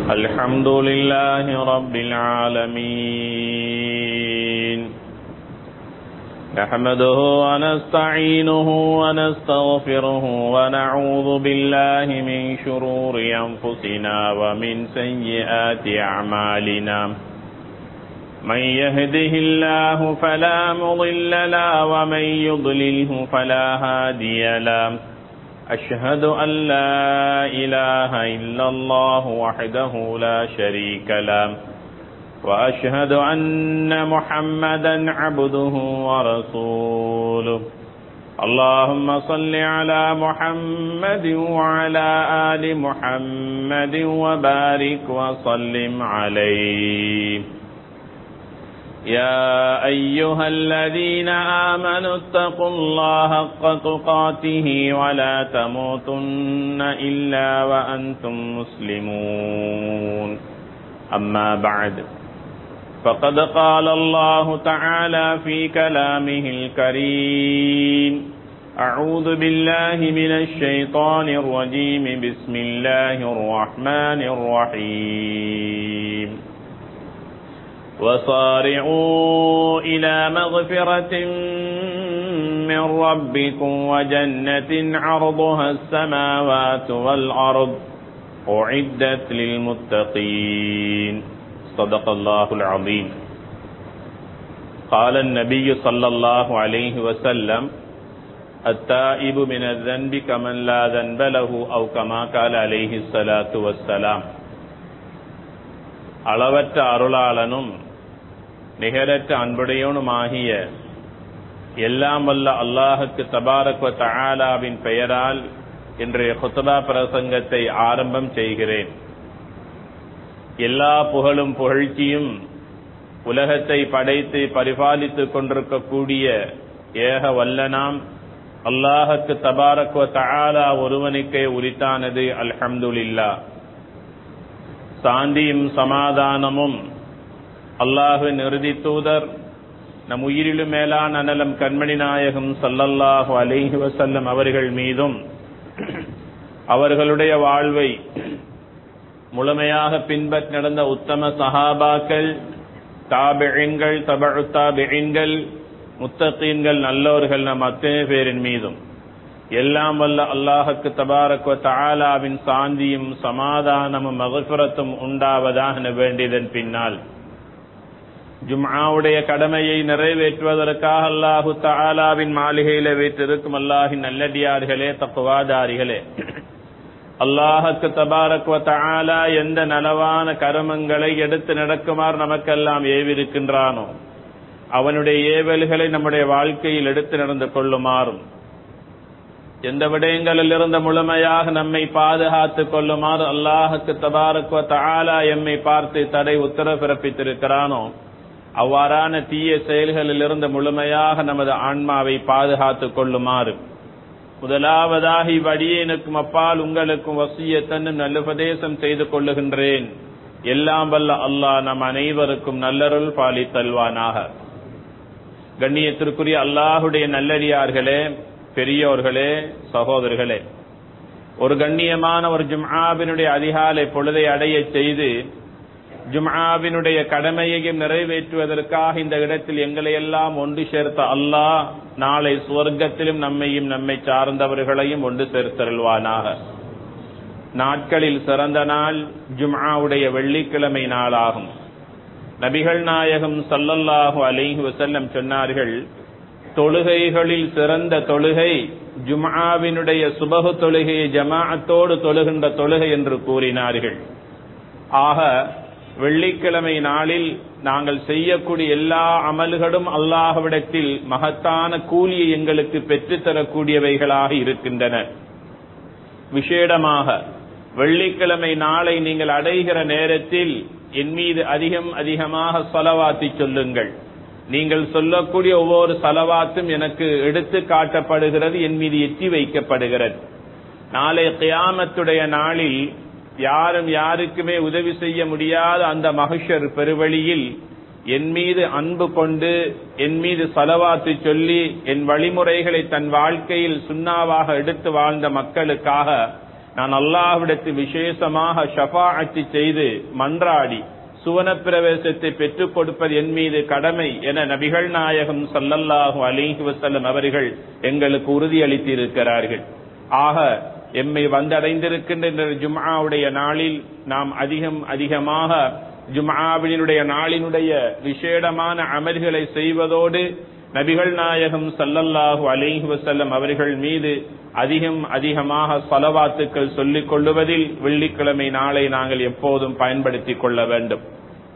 الحمد لله رب العالمين نحمده ونستعينه ونستغفره ونعوذ بالله من شرور أنفسنا ومن سيئات أعمالنا من يهده الله فلا مضل له ومن يضلله فلا هادي له أشهد أن لا إله إلا الله وحده لا شريك له وأشهد أن محمدا عبده ورسوله اللهم صل على محمد وعلى آل محمد وبارك وسلم عليه يا أيها الذين آمنوا اتقوا الله حق تقاته ولا تموتن إلا وأنتم مسلمون أما بعد فقد قال الله تعالى في كلامه الكريم أعوذ بالله من الشيطان الرجيم بسم الله الرحمن الرحيم وصارعوا إلى مغفرة من ربكم وجنة عرضها السماوات والأرض أعدت للمتقين صدق الله العظيم قال النبي صلى الله عليه وسلم التائب من الذنب كمن لا ذنب له أو كما قال عليه الصلاة والسلام அளவற்ற அருளாளனும் நிகரற்ற அன்புடையவனுமாகிய எல்லாம் வல்ல அல்லாஹுக்கு தபாரக்வ தஆலாவின் பெயரால் இன்றைய குத்தபா பிரசங்கத்தை ஆரம்பம் செய்கிறேன் எல்லா புகழும் புகழ்ச்சியும் உலகத்தை படைத்து பரிபாலித்துக் கொண்டிருக்கக்கூடிய ஏக வல்லனாம் அல்லாஹுக்கு தபாரக்வ தஆலா ஒருவனுக்கே உரித்தானது அல்ஹம்துலில்லா சாந்தியும் சமாதானமும் அல்லாஹுவின் இறுதி தூதர் நம் உயிரிலும் மேலான அனலம் கண்மணி நாயகம் சல்லல்லாஹு அலைஹி வசல்லம் அவர்கள் மீதும் அவர்களுடைய வாழ்வை முழுமையாக பின்பற்றி நடந்த உத்தம சஹாபாக்கள் தாபிழின்கள் தபழு தாபிழின்கள் முத்தத்தீன்கள் நல்லவர்கள் நம் அத்தனை பேரின் மீதும் எல்லாம் வல்ல அல்லாஹுக்கு தபாரக்வ தாலாவின் சாந்தியும் சமாதானமும் மகசுரத்தும் உண்டாவதாக வேண்டியதன் பின்னால் ஜும்ஆவுடைய கடமையை நிறைவேற்றுவதற்காக அல்லாஹு தாலாவின் மாளிகையில வைத்திருக்கும் அல்லாஹின் நல்லடியார்களே தப்புவாதாரிகளே அல்லாஹுக்கு தபாரக்வ தாலா எந்த நலவான கருமங்களை எடுத்து நடக்குமாறு நமக்கெல்லாம் ஏவிருக்கின்றானோ அவனுடைய ஏவல்களை நம்முடைய வாழ்க்கையில் எடுத்து நடந்து கொள்ளுமாறும் எந்த விடயங்களில் இருந்த முழுமையாக நம்மை பாதுகாத்துக் கொள்ளுமாறு அல்லாஹுக்கு தபாரக்வ தாலா எம்மை பார்த்து தடை உத்தரவு பிறப்பித்திருக்கிறானோ அவ்வாறான தீய செயல்களில் இருந்து முழுமையாக நமது ஆன்மாவை பாதுகாத்துக் கொள்ளுமாறு முதலாவதாக இவ்வடியேனுக்கும் அப்பால் உங்களுக்கும் வசியத்தன்னும் நல்லுபதேசம் செய்து கொள்ளுகின்றேன் எல்லாம் வல்ல அல்லாஹ் நம் அனைவருக்கும் நல்லருள் பாலித்தல்வானாக கண்ணியத்திற்குரிய அல்லாஹுடைய நல்லடியார்களே பெரியோர்களே சகோதரர்களே ஒரு கண்ணியமான ஒரு ஜும்ஆபினுடைய அதிகாலை பொழுதை அடைய செய்து ஜும்ஆபினுடைய கடமையையும் நிறைவேற்றுவதற்காக இந்த இடத்தில் எங்களை எல்லாம் ஒன்று சேர்த்த அல்லாஹ் நாளை சுவர்க்கத்திலும் நம்மையும் நம்மை சார்ந்தவர்களையும் ஒன்று சேர்த்தருள்வானாக நாட்களில் சிறந்த நாள் ஜும்ஆவுடைய வெள்ளிக்கிழமை நாளாகும் நபிகள் நாயகம் சல்லல்லாஹு அலைஹி வசல்லம் சொன்னார்கள் தொழுகைகளில் சிறந்த தொழுகை ஜும்ஆவினுடைய சுபகு தொழுகையை ஜமாஅத்தோடு தொழுகின்ற தொழுகை என்று கூறினார்கள் ஆக வெள்ளிக்கிழமை நாளில் நாங்கள் செய்யக்கூடிய எல்லா அமல்களும் அல்லாஹ்விடத்தில் மகத்தான கூலியை எங்களுக்கு பெற்றுத்தரக்கூடியவைகளாக இருக்கின்றன விசேடமாக வெள்ளிக்கிழமை நாளை நீங்கள் அடைகிற நேரத்தில் என் மீது அதிகம் அதிகமாக சொலவாத்தி சொல்லுங்கள் நீங்கள் சொல்லக்கூடிய ஒவ்வொரு சலவாத்தும் எனக்கு எடுத்து காட்டப்படுகிறது என் மீது எட்டி வைக்கப்படுகிறது நாளை கியாமத்துடைய நாளில் யாரும் யாருக்குமே உதவி செய்ய முடியாத அந்த மகிஷர் பெருவழியில் என் மீது அன்பு கொண்டு என் மீது சலவாத்து சொல்லி என் வழிமுறைகளை தன் வாழ்க்கையில் சுண்ணாவாக எடுத்து வாழ்ந்த மக்களுக்காக நான் அல்லாஹ்விடத்தில் விசேஷமாக ஷஃபாஅத்தி செய்து மன்றாடி சுவன பிரவேசத்தை பெற்றுக் கொடுப்பது என் மீது கடமை என நபிகள் நாயகம் சல்லல்லாஹு அலிஹி வசல்லம் அவர்கள் எங்களுக்கு உறுதியளித்திருக்கிறார்கள் ஆக எம்மை வந்தடைந்திருக்கின்ற இந்த ஜும்ஆவுடைய நாளில் நாம் அதிகம் அதிகமாக ஜும்ஆவினுடைய நாளினுடைய விசேடமான அமல்களை செய்வதோடு நபிகள் நாயகம் சல்லல்லாஹு அலைஹி வசல்லம் அவர்கள் மீது அதிகம் அதிகமாக சலவாத்துக்கள் சொல்லிக் கொள்ளுவதில் வெள்ளிக்கிழமை நாளை நாங்கள் எப்போதும் பயன்படுத்திக் கொள்ள வேண்டும்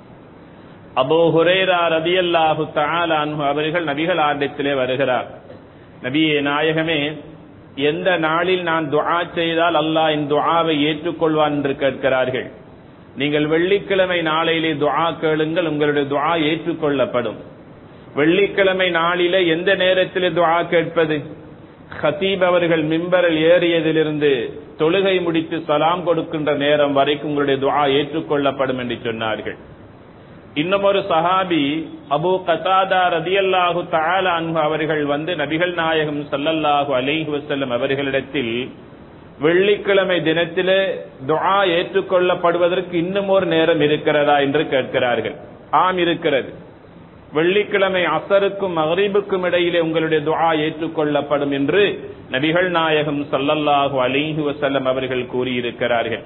அபோ ஹுரேரா ரதியல்லாஹு தஆலான்ஹு அவர்கள் நபிகள் ஆண்டத்திலே வருகிறார் நபியே நாயகமே எந்த நாளில் நான் துஆ செய்தால் அல்லாஹ் இந்த துஆவை ஏற்றுக்கொள்வான் என்று கேட்கிறார்கள் நீங்கள் வெள்ளிக்கிழமை நாளையிலே துஆ கேளுங்கள் உங்களுடைய துஆ ஏற்றுக்கொள்ளப்படும் வெள்ளிக்கிழமை நாளிலே எந்த நேரத்திலே துஆ கேட்பது ஹத்தீப் அவர்கள் மிம்பரில் ஏறியதிலிருந்து தொழுகை முடித்து சலாம் கொடுக்கின்ற நேரம் வரைக்கும் உங்களுடைய துஆ ஏற்றுக்கொள்ளப்படும் என்று சொன்னார்கள் இன்னும் ஒரு சஹாபி அபு கசாதா ரதியல்லாஹு தஆலா அன்ஹு அவர்கள் வந்து நபிகள் நாயகம் ஸல்லல்லாஹு அலைஹி வஸல்லம் அவர்களிடத்தில் வெள்ளிக்கிழமை தினத்திலே துஆ ஏற்றுக்கொள்ளப்படுவதற்கு இன்னும் ஒரு நேரம் இருக்கிறதா என்று கேட்கிறார்கள் ஆம் இருக்கிறது வெள்ளிக்கிழமை அசருக்கும் மகரீபுக்கும் இடையிலே உங்களுடைய துஆ ஏற்றுக்கொள்ளப்படும் என்று நபிகள் நாயகம் சல்லல்லாஹு அலைஹி வஸல்லம் அவர்கள் கூறியிருக்கிறார்கள்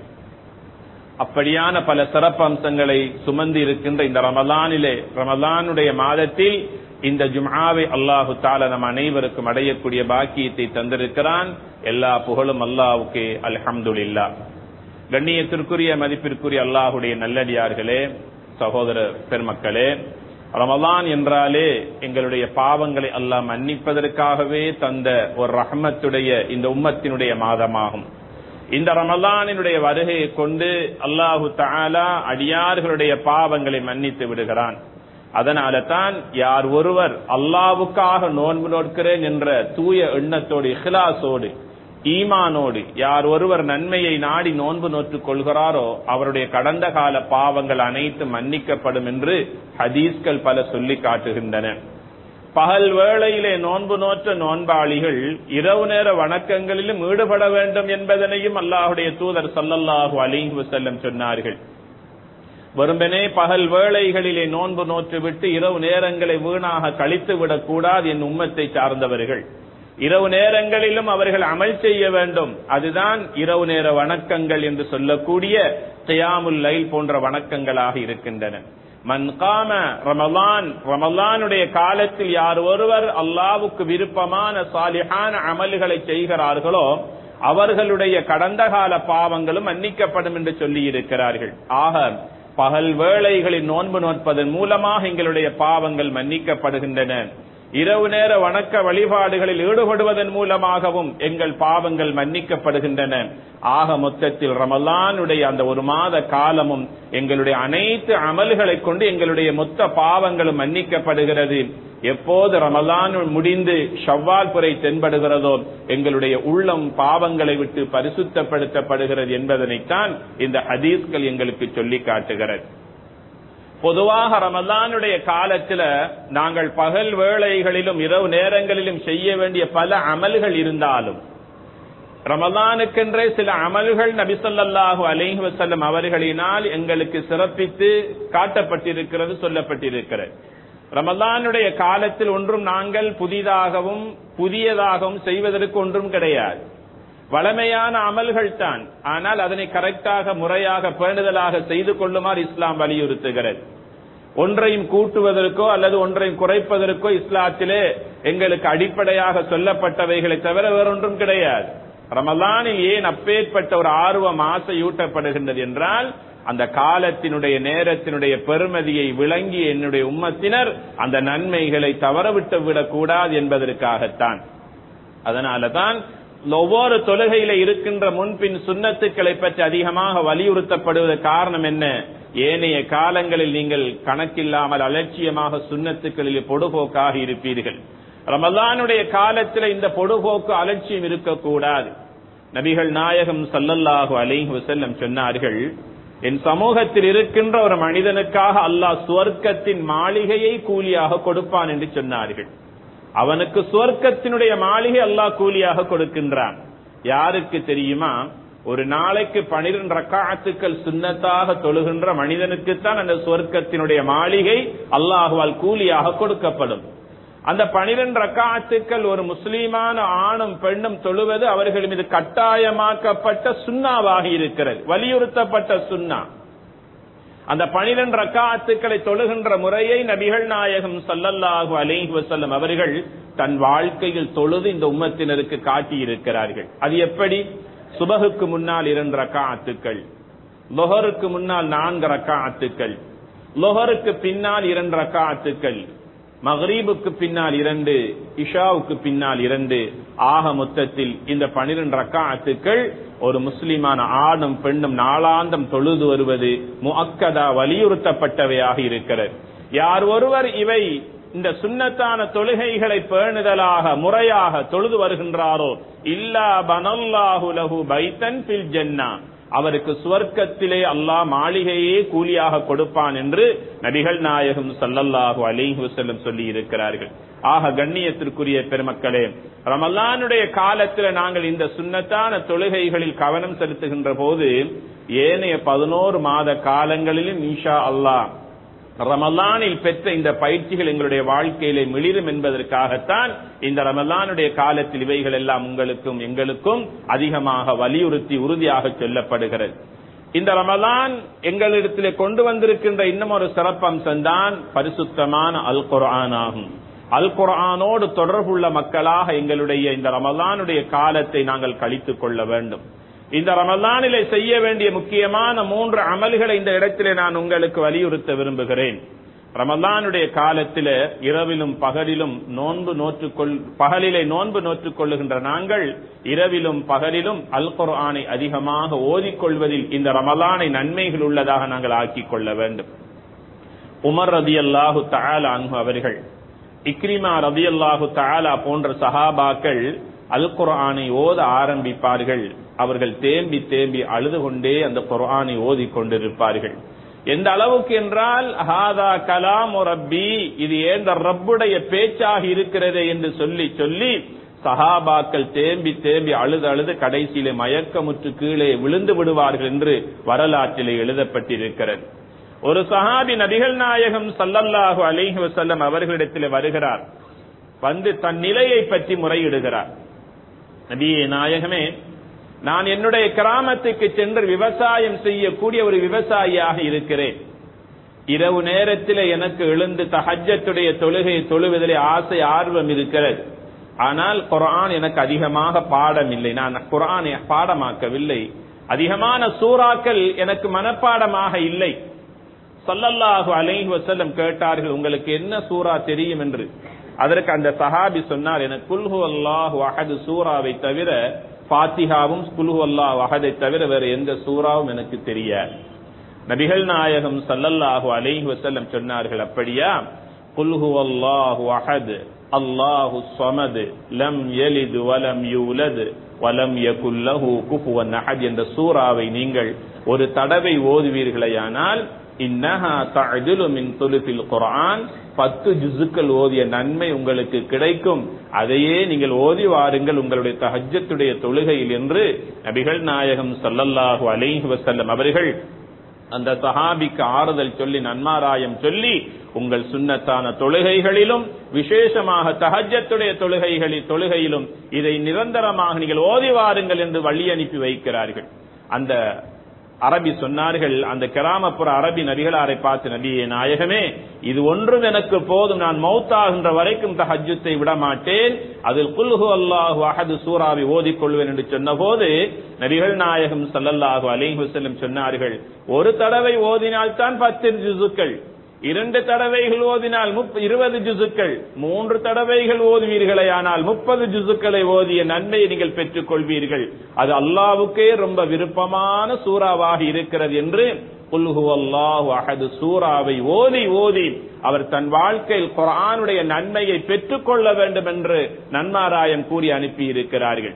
அப்படியான பல சிறப்பு அம்சங்களை சுமந்து இருக்கின்ற இந்த ரமலானிலே ரமலானுடைய மாதத்தில் இந்த ஜும்ஆவை அல்லாஹு தால நம் அனைவருக்கும் அடையக்கூடிய பாக்கியத்தை தந்திருக்கிறான் எல்லா புகழும் அல்லாஹுக்கே அல்ஹம்துலில்லா கண்ணியத்திற்குரிய மதிப்பிற்குரிய அல்லாஹுடைய நல்லடியார்களே சகோதர பெருமக்களே ரமலான் என்றாலே எங்களுடைய பாவங்களை அல்லாஹ் மன்னிப்பதற்காகவே தந்த ஒரு ரஹமத்துடைய இந்த உம்மத்தினுடைய மாதமாகும் இந்த ரமலானினுடைய வருகையை கொண்டு அல்லாஹு தாலா அடியார்களுடைய பாவங்களை மன்னித்து விடுகிறான் அதனால தான் யார் ஒருவர் அல்லாவுக்காக நோன்பு நோட்கிறேன் என்ற தூய எண்ணத்தோடு இஹ்லாசோடு ஈமானோடு யார் ஒருவர் நன்மையை நாடி நோன்பு நோற்றுக் கொள்கிறாரோ அவருடைய கடந்த கால பாவங்கள் அனைத்தும் மன்னிக்கப்படும் என்று ஹதீஸ்கள் பல சொல்லி காட்டுகின்றன பகல் வேளையிலே நோன்பு நோற்ற நோன்பாளிகள் இரவு நேர வணக்கங்களிலும் ஈடுபட வேண்டும் என்பதனையும் அல்லாஹுடைய தூதர் சல்லல்லாஹு அலிஹி வசல்லம் சொன்னார்கள் வெறும்பனே பகல் வேளைகளிலே நோன்பு நோற்றுவிட்டு இரவு நேரங்களை வீணாக கழித்து விடக்கூடாது என் உம்மத்தை சார்ந்தவர்கள் இரவு நேரங்களிலும் அவர்கள் அமல் செய்ய வேண்டும் அதுதான் இரவு நேர வணக்கங்கள் என்று சொல்லக்கூடிய தியாமுல் லைல் போன்ற வணக்கங்களாக இருக்கின்றன மன் காம ரமலான் ரமலானுடைய காலத்தில் யார் ஒருவர் அல்லாவுக்கு விருப்பமான சாலிஹான அமல்களை செய்கிறார்களோ அவர்களுடைய கடந்த கால பாவங்களும் மன்னிக்கப்படும் என்று சொல்லி இருக்கிறார்கள் ஆக பகல் வேளைகளில் நோன்பு நோட்பதன் மூலமாக எங்களுடைய பாவங்கள் மன்னிக்கப்படுகின்றன இரவு நேர வணக்க வழிபாடுகளில் ஈடுபடுவதன் மூலமாகவும் எங்கள் பாவங்கள் மன்னிக்கப்படுகின்றன ஆக மொத்தத்தில் ரமலானுடைய அந்த ஒரு மாத காலமும் எங்களுடைய அனைத்து அமல்களை கொண்டு எங்களுடைய மொத்த பாவங்களும் மன்னிக்கப்படுகிறது எப்போது ரமலான் முடிந்து ஷவ்வால் புரை தென்படுகிறதோ எங்களுடைய உள்ளம் பாவங்களை விட்டு பரிசுத்தப்படுத்தப்படுகிறது என்பதனைத்தான் இந்த ஹதீஸ்கள் எங்களுக்கு சொல்லி காட்டுகிறது பொதுவாக ரமலானுடைய காலத்துல நாங்கள் பகல் வேளைகளிலும் இரவு நேரங்களிலும் செய்ய வேண்டிய பல அமல்கள் இருந்தாலும் ரமலானுக்கென்றே சில அமல்கள் நபிசல்லாஹு அலைஹி வசல்லம் அவர்களினால் எங்களுக்கு சிறப்பித்து காட்டப்பட்டிருக்கிறது சொல்லப்பட்டிருக்கிறது ரமலானுடைய காலத்தில் ஒன்றும் நாங்கள் புதிதாகவும் புதியதாகவும் செய்வதற்கு ஒன்றும் கிடையாது வளமையான அமல்கள் தான் ஆனால் அதனை கரெக்டாக முறையாக பேணுதலாக செய்து கொள்ளுமாறு இஸ்லாம் வலியுறுத்துகிறது ஒன்றையும் கூட்டுவதற்கோ அல்லது ஒன்றையும் குறைப்பதற்கோ இஸ்லாத்திலே எங்களுக்கு அடிப்படையாக சொல்லப்பட்டவைகளை தவிர வேறொன்றும் கிடையாது ரமலானில் ஏன் அப்பேற்பட்ட ஒரு ஆர்வம் ஆசையூட்டப்படுகின்றது என்றால் அந்த காலத்தினுடைய நேரத்தினுடைய பெருமதியை விளங்கி என்னுடைய உம்மத்தினர் அந்த நன்மைகளை தவறவிட்டு விடக்கூடாது என்பதற்காகத்தான் அதனால தான் ஒவ்வொரு தொழுகையில இருக்கின்ற முன்பின் சுண்ணத்துக்களை பற்றி அதிகமாக வலியுறுத்தப்படுவது காரணம் என்ன ஏனைய காலங்களில் நீங்கள் கணக்கில்லாமல் அலட்சியமாக சுண்ணத்துக்களில் பொடுபோக்காக இருப்பீர்கள் ரமலானுடைய காலத்தில் இந்த பொடுபோக்கு அலட்சியம் இருக்கக்கூடாது நபிகள் நாயகம் சல்லல்லாஹு அலைஹி வசல்லம் சொன்னார்கள் என் சமூகத்தில் இருக்கின்ற ஒரு மனிதனுக்காக அல்லாஹ் சுவர்க்கத்தின் மாளிகையை கூலியாக கொடுப்பான் என்று சொன்னார்கள் அவனுக்கு சுவர்க்கத்தினுடைய மாளிகை அல்லாஹ் கூலியாக கொடுக்கின்றான் யாருக்கு தெரியுமா ஒரு நாளைக்கு பனிரெண்டு ரக்காத்துக்கள் சுன்னத்தாக தொழுகின்ற மனிதனுக்குத்தான் அந்த சொர்க்கத்தினுடைய மாளிகை அல்லாஹுவால் கூலியாக கொடுக்கப்படும் அந்த பனிரெண்டு ரக்காத்துக்கள் ஒரு முஸ்லீமான ஆணும் பெண்ணும் தொழுவது அவர்கள் மீது கட்டாயமாக்கப்பட்ட சுண்ணாவாக இருக்கிறது வலியுறுத்தப்பட்ட சுண்ணா அந்த பனிரெண்டு ரக்காத்துக்களை தொழுகின்ற முறையை நபிகள் நாயகம் சல்லல்லாஹு அலைஹி வசல்லம் அவர்கள் தன் வாழ்க்கையில் தொழுது இந்த உம்மத்தினருக்கு காட்டியிருக்கிறார்கள் அது எப்படி சுபகுக்கு முன்னால் இரண்டு ரக்காத்துக்கள் லொஹருக்கு முன்னால் நான்கு ரக்காத்துக்கள் லொஹருக்கு பின்னால் இரண்டு ரக்காத்துக்கள் மகரீபுக்கு பின்னால் இரண்டு இஷாவுக்கு பின்னால் இரண்டு ஆக மொத்தத்தில் இந்த பனிரெண்டு ரக்காத்துக்கள் ஒரு முஸ்லிமான ஆணும் பெண்ணும் நாளாந்தம் தொழுது வருவது முஅக்கதா வலியுறுத்தப்பட்டவையாக இருக்கிறது யார் ஒருவர் இவை இந்த சுன்னத்தான தொழுகைகளை பேணுதலாக முறையாக தொழுது வருகின்றாரோ இல்லா பனல்லாஹு லஹு பைத்தன் பில் ஜன்னா அவருக்கு சுவர்க்கத்திலே அல்லாஹ் மாளிகையே கூலியாக கொடுப்பான் என்று நபிகள் நாயகம் சல்லல்லாஹு அலைஹி வஸல்லம் சொல்லி இருக்கிறார்கள் ஆக கண்ணியத்திற்குரிய பெருமக்களே ரமலானுடைய காலத்தில் நாங்கள் இந்த சுன்னத்தான தொழுகைகளில் கவனம் செலுத்துகின்ற போது ஏனைய பதினோரு மாத காலங்களிலும் ஈஷா அல்லாஹ் ரமலானில் பெற்ற இந்த பயிற்சிகள் எங்களுடைய வாழ்க்கையிலே மிளிரும் என்பதற்காகத்தான் இந்த ரமலானுடைய காலத்தில் இவைகள் எல்லாம் உங்களுக்கும் எங்களுக்கும் அதிகமாக வலியுறுத்தி உறுதியாக சொல்லப்படுகிறது இந்த ரமலான் எங்களிடத்திலே கொண்டு வந்திருக்கின்ற இன்னும் ஒரு சிறப்பம்சம் தான் பரிசுத்தமான அல் குர்ஆன் ஆகும் அல் குர்ஆனோடு தொடர்புள்ள மக்களாக எங்களுடைய இந்த ரமலானுடைய காலத்தை நாங்கள் கழித்துக் கொள்ள வேண்டும் இந்த ரமலானிலே செய்ய வேண்டிய முக்கியமான மூன்று அமல்களை இந்த இடத்திலே நான் உங்களுக்கு வலியுறுத்த விரும்புகிறேன் ரமலானுடைய காலத்தில இரவிலும் பகலிலும் நோன்பு நோற்றுக்கொள் பகலிலே நோன்பு நோற்றுக் கொள்ளுகின்ற நாங்கள் இரவிலும் பகலிலும் அல் குர்ஆனை அதிகமாக ஓதிக்கொள்வதில் இந்த ரமலானை நன்மைகள் உள்ளதாக நாங்கள் ஆக்கிக் கொள்ள வேண்டும் உமர் ரதி அல்லாஹு தஆலா அன்ஹு அவர்கள் இக்ரிமா ரதி அல்லாஹு தஆலா போன்ற சஹாபாக்கள் அல் குர்ஆனை ஓத ஆரம்பிப்பார்கள் அவர்கள் தேம்பி தேம்பி அழுது கொண்டே அந்த குர்ஆனை ஓதிக் கொண்டிருப்பார்கள் எந்த அளவுக்கு என்றால் ஹாதா கலாம் ரப்பி இது ஏந்த ரப்புடைய பேச்சாக இருக்கிறதே என்று சொல்லி சொல்லி சஹாபாக்கள் தேம்பி தேம்பி அழுது அழுது கடைசியிலே மயக்கமுற்று கீழே விழுந்து விடுவார்கள் என்று வரலாற்றிலே எழுதப்பட்டிருக்கிறது ஒரு சஹாபி நபிகள் நாயகம் சல்லல்லாஹு அலைஹி வஸல்லம் அவர்களிடத்தில் வருகிறார் வந்து தன் நிலையை பற்றி முறையிடுகிறார் நபியே நாயகமே நான் என்னுடைய கிராமத்துக்கு சென்று விவசாயம் செய்யக்கூடிய ஒரு விவசாயியாக இருக்கிறேன் இரவு நேரத்தில் எனக்கு எழுந்து தஹஜத்துடைய தொழுகை தொழுவதிலே ஆசை ஆர்வம் இருக்கிறது ஆனால் குரான் எனக்கு அதிகமாக பாடம் இல்லை நான் குரானை பாடமாக்கவில்லை அதிகமான சூறாக்கள் எனக்கு மனப்பாடமாக இல்லை சல்லல்லாஹு அலைஹி வஸல்லம் கேட்டார்கள் உங்களுக்கு என்ன சூரா தெரியும் என்று அதற்கு அந்த சஹாபி சொன்னார் எனக்கு குல்ஹு அல்லாஹு அஹது சூராவை தவிர பாத்திகாவும் குல்ஹு அல்லாஹ் அஹதை தவிர வேற எந்த சூறாவும் எனக்கு தெரியாது நபிகள் நாயகம் சல்லல்லாஹு அலைஹி வஸல்லம் சொன்னார்கள் அப்படியா குல்ஹு அல்லாஹு அஹது அல்லாஹு ஸமது லம் யலிது வலம் யூலது வலம் யகுல் லஹு குஃபுவன் அஹத் என்ற சூறாவை நீங்கள் ஒரு தடவை ஓதுவீர்களேயானால் இன்னஹா தஅதிலு மின் துலுஃபில் குர்ஆன் பத்து ஜுசுக்கள் ஓதிய நன்மை உங்களுக்கு கிடைக்கும் அதையே நீங்கள் ஓதி வாருங்கள் உங்களுடைய தஹஜத்துடைய தொழுகையில் என்று நபிகள் நாயகம் சல்லல்லாஹு அலைஹி வஸல்லம் அவர்கள் அந்த சஹாபிக்கு ஆறுதல் சொல்லி நன்மாராயம் சொல்லி உங்கள் சுன்னத்தான தொழுகைகளிலும் விசேஷமாக தஹஜத்துடைய தொழுகைகளில் தொழுகையிலும் இதை நிரந்தரமாக நீங்கள் ஓதி வாருங்கள் என்று வழி அனுப்பி வைக்கிறார்கள் அந்த அரபி சொன்னார்கள் அந்த கிராமப்புற அரபி நபிகளாரை பார்த்து நபியே நாயகமே இது ஒன்றும் எனக்கு போதும் நான் மௌத்தாகின்ற வரைக்கும் தஹஜத்தை விட மாட்டேன் அதில் குல்ஹு அல்லாஹு அஹது சூறாவை ஓதிக்கொள்வேன் என்று சொன்னபோது நபிகள் நாயகம் சல்லல்லாஹு அலைஹி வஸல்லம் சொன்னார்கள் ஒரு தடவை ஓதினால் தான் பத்து ஜுசுக்கள் இரண்டு தடவைகள் ஓதினால் இருபது ஜுசுக்கள் மூன்று தடவைகள் ஓதுவீர்களே ஆனால் முப்பது ஜுசுக்களை ஓதிய நன்மையை நீங்கள் பெற்றுக் கொள்வீர்கள் அது அல்லாவுக்கே ரொம்ப விருப்பமான சூறாவாக இருக்கிறது என்று குல்ஹு அல்லாஹு அஹது சூறாவை ஓதி ஓதி அவர் தன் வாழ்க்கையில் குரானுடைய நன்மையை பெற்றுக்கொள்ள வேண்டும் என்று நன்மாராயம் கூறி அனுப்பி இருக்கிறார்கள்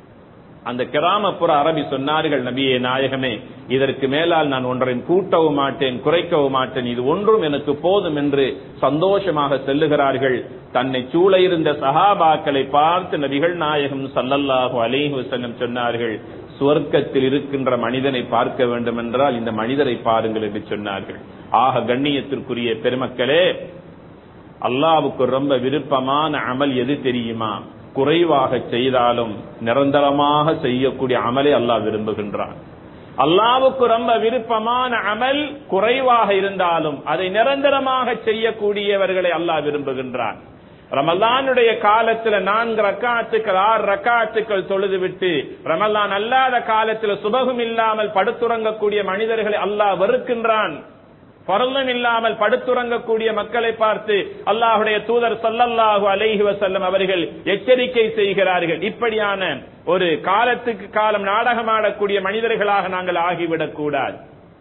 அந்த கிராமப்புற அரபி சொன்னார்கள் நபியே நாயகமே இதற்கு மேலால் நான் ஒன்றையும் கூட்டவும் மாட்டேன் குறைக்கவும் மாட்டேன் இது ஒன்றும் எனக்கு போதும் என்று சந்தோஷமாக செல்லுகிறார்கள் தன்னை சூழ இருந்த சஹாபாக்களை பார்த்து நபிகள் நாயகம் சல்லல்லாஹு அலைஹி வஸல்லம் சொன்னார்கள் சுவர்க்கத்தில் இருக்கின்ற மனிதனை பார்க்க வேண்டும் என்றால் இந்த மனிதரை பாருங்கள் என்று சொன்னார்கள் ஆக கண்ணியத்திற்குரிய பெருமக்களே அல்லாவுக்கு ரொம்ப விருப்பமான அமல் எது தெரியுமா குறைவாக செய்தாலும் நிரந்தரமாக செய்யக்கூடிய அமலை அல்லாஹ் விரும்புகின்றான் அல்லாவுக்கு ரொம்ப விருப்பமான அமல் குறைவாக இருந்தாலும் அதை நிரந்தரமாக செய்யக்கூடியவர்களை அல்லாஹ் விரும்புகின்றான் ரமலானுடைய காலத்துல நான்கு ரக்காத்துக்கள் ஆறு ரக்காத்துக்கள் தொழுது விட்டு ரமலான் அல்லாத காலத்துல சுபகம் இல்லாமல் படுத்துறங்கக்கூடிய மனிதர்களை அல்லாஹ் வெறுக்கின்றான் பரலும் இல்லாமல் படுத்துறங்கக்கூடிய மக்களை பார்த்து அல்லாஹுடைய தூதர் சல்லல்லாஹு அலைஹி வசல்லம் அவர்கள் எச்சரிக்கை செய்கிறார்கள் இப்படியான ஒரு காலத்துக்கு காலம் நாடகமாடக்கூடிய மனிதர்களாக நாங்கள் ஆகிவிடக் கூடாது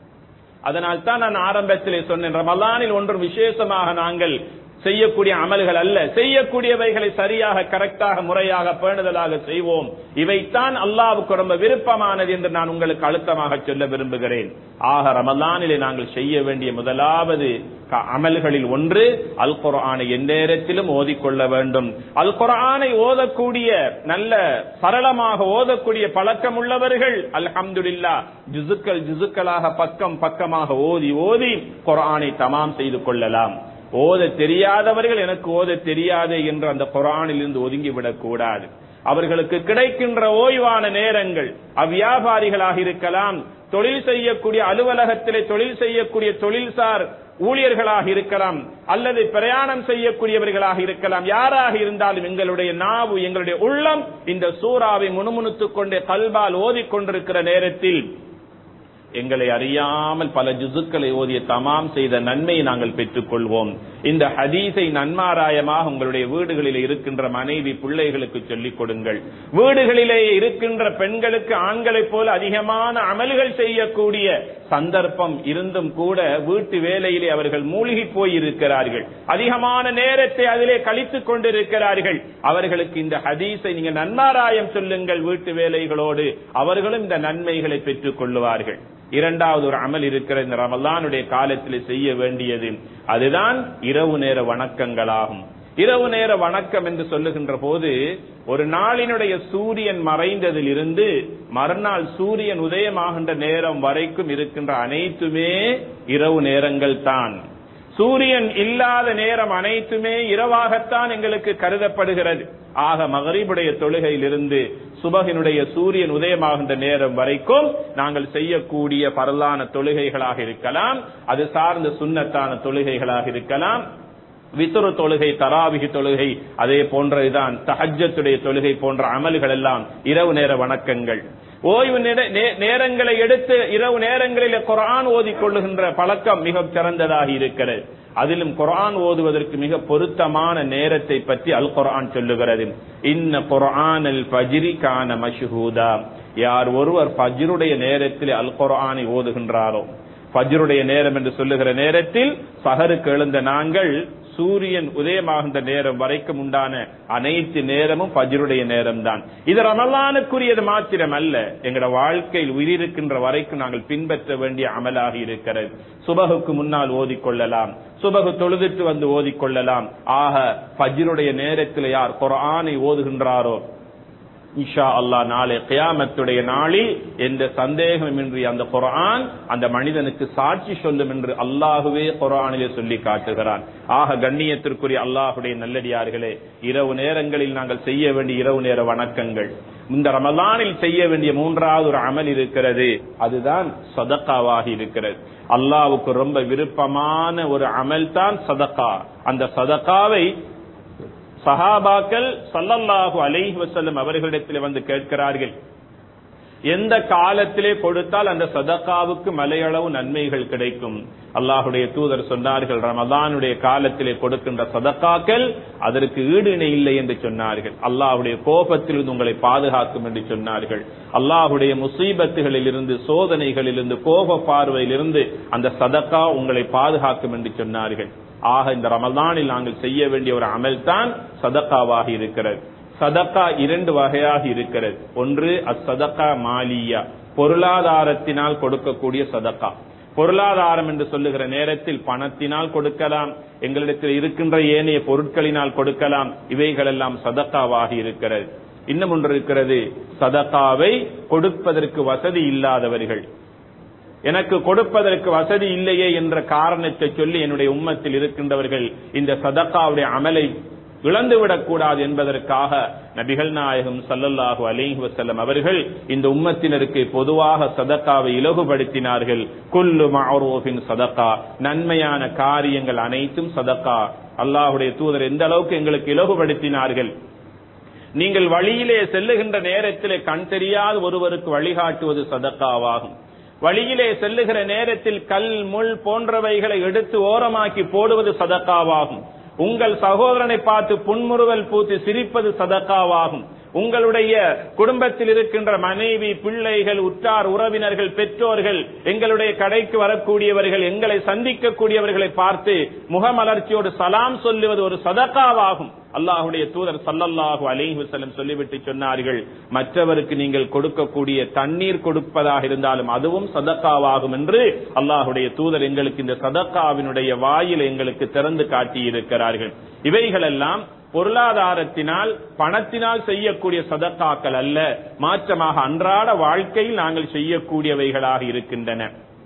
அதனால் தான் நான் ஆரம்பத்திலே சொன்னேன் ரமலானில் ஒன்று விசேஷமாக நாங்கள் செய்யக்கூடிய அமல்கள் அல்ல செய்யக்கூடியவைகளை சரியாக கரெக்டாக முறையாக பேணுதலாக செய்வோம் இவைத்தான் அல்லாவுக்கு ரொம்ப விருப்பமானது என்று நான் உங்களுக்கு அழுத்தமாக சொல்ல விரும்புகிறேன் ஆக ரமலானிலே நாங்கள் செய்ய வேண்டிய முதலாவது அமல்களில் ஒன்று அல் குரானை எந்நேரத்திலும் ஓதிக்கொள்ள வேண்டும் அல் குரானை ஓதக்கூடிய நல்ல சரளமாக ஓதக்கூடிய பழக்கம் உள்ளவர்கள் அல்ஹம்துலில்லா ஜுசுக்கள் ஜுசுக்களாக பக்கம் பக்கமாக ஓதி ஓதி குரானை தமாம் செய்து கொள்ளலாம் ஓத தெரியாதவர்கள் எனக்கு ஓத தெரியாது என்று அந்த குரானில் இருந்து ஒதுங்கிவிடக் கூடாது அவர்களுக்கு கிடைக்கின்ற ஓய்வான நேரங்கள் அவ்வியாபாரிகளாக இருக்கலாம் தொழில் செய்யக்கூடிய அலுவலகத்திலே தொழில் செய்யக்கூடிய தொழில்சார் ஊழியர்களாக இருக்கலாம் அல்லது பிரயாணம் செய்யக்கூடியவர்களாக இருக்கலாம் யாராக இருந்தாலும் எங்களுடைய நாவு எங்களுடைய உள்ளம் இந்த சூறாவை முணுமுணுத்துக் கொண்டே கல்பால் ஓதிக்கொண்டிருக்கிற நேரத்தில் எங்களை அறியாமல் பல ஜுசுக்களை ஓதிய தமாம் செய்த நன்மையை நாங்கள் பெற்றுக் கொள்வோம் இந்த ஹதீஸை நன்மாராயமாக உங்களுடைய வீடுகளில் இருக்கின்ற மனைவி பிள்ளைகளுக்கு சொல்லிக் கொடுங்கள் வீடுகளிலே இருக்கின்ற பெண்களுக்கு ஆண்களைப் போல அதிகமான அமல்கள் செய்யக்கூடிய சந்தர்ப்பம் இருந்தும் கூட வீட்டு வேலையிலே அவர்கள் மூழ்கி போய் இருக்கிறார்கள் அதிகமான நேரத்தை அதிலே கழித்துக் கொண்டிருக்கிறார்கள் அவர்களுக்கு இந்த ஹதீஸை நீங்க நன்மாராயம் சொல்லுங்கள் வீட்டு வேலைகளோடு அவர்களும் இந்த நன்மைகளை பெற்றுக் கொள்ளுவார்கள் இரண்டாவது ஒரு அமல் இருக்கிற இந்த ரமலானுடைய காலத்தில் செய்ய வேண்டியது அதுதான் இரவு நேர வணக்கங்களாகும் இரவு நேர வணக்கம் என்று சொல்லுகின்ற போது ஒரு நாளினுடைய சூரியன் மறைந்ததில் இருந்து மறுநாள் சூரியன் உதயமாகின்ற நேரம் வரைக்கும் இருக்கின்ற அனைத்துமே இரவு நேரங்கள் தான் சூரியன் இல்லாத நேரம் அனைத்துமே இரவாகத்தான் எங்களுக்கு கருதப்படுகிறது ஆக மகரீபுடைய தொழுகையிலிருந்து சுபகினுடைய சூரியன் உதயமாகின்ற நேரம் வரைக்கும் நாங்கள் செய்யக்கூடிய பரலான தொழுகைகளாக இருக்கலாம் அது சார்ந்த சுண்ணத்தான தொழுகைகளாக இருக்கலாம் வித்துரு தொழுகை தராவிகி தொழுகை அதே போன்றதுதான் தஹஜத்துடைய தொழுகை போன்ற அமல்கள் எல்லாம் இரவு நேர வணக்கங்கள் ஓய்வு நேரங்களை எடுத்து இரவு நேரங்களில் குரான் ஓதி கொள்ளுகின்ற பழக்கம் மிக சிறந்ததாக இருக்கிறது அதிலும் குரான் ஓதுவதற்கு மிக பொருத்தமான நேரத்தை பற்றி அல் குரான் சொல்லுகிறது இன்ன குரான் அல் பஜிரி கான மஷூதா யார் ஒருவர் பஜ்ருடைய நேரத்தில் அல் குரானை ஓதுகின்றாரோ பஜ்ருடைய நேரம் என்று சொல்லுகிற நேரத்தில் சஹருக்கு எழுந்த நாங்கள் சூரியன் உதயமாகின்ற நேரம் வரைக்கும் உண்டான அனைத்து நேரமும் பஜ்ருடைய நேரம் தான் இது ரமலானுக்குரியது மாத்திரம் அல்ல எங்களோட வாழ்க்கையில் உயிரிருக்கின்ற வரைக்கும் நாங்கள் பின்பற்ற வேண்டிய அமலாக இருக்கிறது சுபகுக்கு முன்னால் ஓதிக்கொள்ளலாம் சுபகு தொழுதுட்டு வந்து ஓதிக்கொள்ளலாம் ஆக பஜ்ருடைய நேரத்தில் யார் குரானை ஓதுகின்றாரோ இஷா அல்லா நாளை கியாமத்துடைய நாளில் எந்த சந்தேகமின்றி அந்த குரான் அந்த மனிதனுக்கு சாட்சி சொல்லும் என்று அல்லாஹுவே குரானிலே சொல்லி காட்டுகிறான் ஆக கண்ணியத்திற்குரிய அல்லாஹுடைய நல்லடியார்களே இரவு நேரங்களில் நாங்கள் செய்ய வேண்டிய இரவு நேர வணக்கங்கள் இந்த ரமலானில் செய்ய வேண்டிய மூன்றாவது ஒரு அமல் இருக்கிறது அதுதான் சதக்காவாக இருக்கிறது அல்லாவுக்கு ரொம்ப விருப்பமான ஒரு அமல் தான் சதக்கா அந்த சதக்காவை சஹாபாக்கள் சல்லல்லாஹு அலைஹி வசல்லம் அவர்களிடத்தில் வந்து கேட்கிறார்கள் எந்த காலத்திலே கொடுத்தால் அந்த சதக்காவுக்கு மலையளவு நன்மைகள் கிடைக்கும் அல்லாஹுடைய தூதர் சொன்னார்கள் ரமதானுடைய காலத்திலே கொடுக்கின்ற சதக்காக்கள் அதற்கு ஈடு இணை இல்லை என்று சொன்னார்கள் அல்லாஹுடைய கோபத்திலிருந்து உங்களை பாதுகாக்கும் என்று சொன்னார்கள் அல்லாஹுடைய முசீபத்துகளில் இருந்து சோதனைகளில் இருந்து கோப பார்வையிலிருந்து அந்த சதக்கா உங்களை பாதுகாக்கும் என்று சொன்னார்கள் ஆக இந்த ரமலானில் நாங்கள் செய்ய வேண்டிய ஒரு அமல் தான் சதக்காவாக இருக்கிறது சதக்கா இரண்டு வகையாக இருக்கிறது ஒன்று அசதக்கா மாலியா பொருளாதாரத்தினால் கொடுக்கக்கூடிய சதக்கா பொருளாதாரம் என்று சொல்லுகிற நேரத்தில் பணத்தினால் கொடுக்கலாம் எங்களிடத்தில் இருக்கின்ற ஏனைய பொருட்களினால் கொடுக்கலாம் இவைகளெல்லாம் சதக்காவாக இருக்கிறது இன்னும் ஒன்று இருக்கிறது சதகாவை கொடுப்பதற்கு வசதி இல்லாதவர்கள் எனக்கு கொடுப்பதற்கு வசதி இல்லையே என்ற காரணத்தை சொல்லி என்னுடைய உம்மத்தில் இருக்கின்றவர்கள் இந்த சதக்காவுடைய அமலை இழந்துவிடக் கூடாது என்பதற்காக நபிகள் நாயகம் சல்லல்லாஹு அலைஹி வஸல்லம் அவர்கள் இந்த உம்மத்தினருக்கு பொதுவாக சதக்காவை இலகுபடுத்தினார்கள் குல்லு மஅரூஃபின் சதக்கா நன்மையான காரியங்கள் அனைத்தும் சதக்கா அல்லாஹ்வுடைய தூதர் எந்த அளவுக்கு எங்களுக்கு இலகுபடுத்தினார்கள் நீங்கள் வழியிலே செல்லுகின்ற நேரத்திலே கண் தெரியாத ஒருவருக்கு வழிகாட்டுவது சதக்காவாகும் வழியிலே செல்லுகிற நேரத்தில் கல் முள் போன்றவைகளை எடுத்து ஓரமாக்கி போடுவது சதக்காவாகும் உங்கள் சகோதரனை பார்த்து புன்முறுவல் பூத்து சிரிப்பது சதக்காவாகும் உங்களுடைய குடும்பத்தில் இருக்கின்ற மனைவி பிள்ளைகள் உற்றார் உறவினர்கள் பெற்றோர்கள் எங்களுடைய கடைக்கு வரக்கூடியவர்கள் எங்களை சந்திக்கக்கூடியவர்களை பார்த்து முகமலர்ச்சியோடு சலாம் சொல்லுவது ஒரு சதக்காவாகும் அல்லாஹுடைய தூதர் சல்லல்லாஹு அலைஹி வஸல்லம் சொல்லிவிட்டு சொன்னார்கள் மற்றவருக்கு நீங்கள் கொடுக்கக்கூடிய தண்ணீர் கொடுப்பதாக இருந்தாலும் அதுவும் சதக்காவாகும் என்று அல்லாஹுடைய தூதர் எங்களுக்கு இந்த சதக்காவினுடைய வாயில் எங்களுக்கு திறந்து காட்டி இருக்கிறார்கள் இவைகளெல்லாம் பொருளாதாரத்தினால் பணத்தினால் செய்யக்கூடிய சதக்காக்கள் அல்ல மாற்றமாக அன்றாட வாழ்க்கையில் நாங்கள் செய்யக்கூடியவைகளாக இருக்கின்றன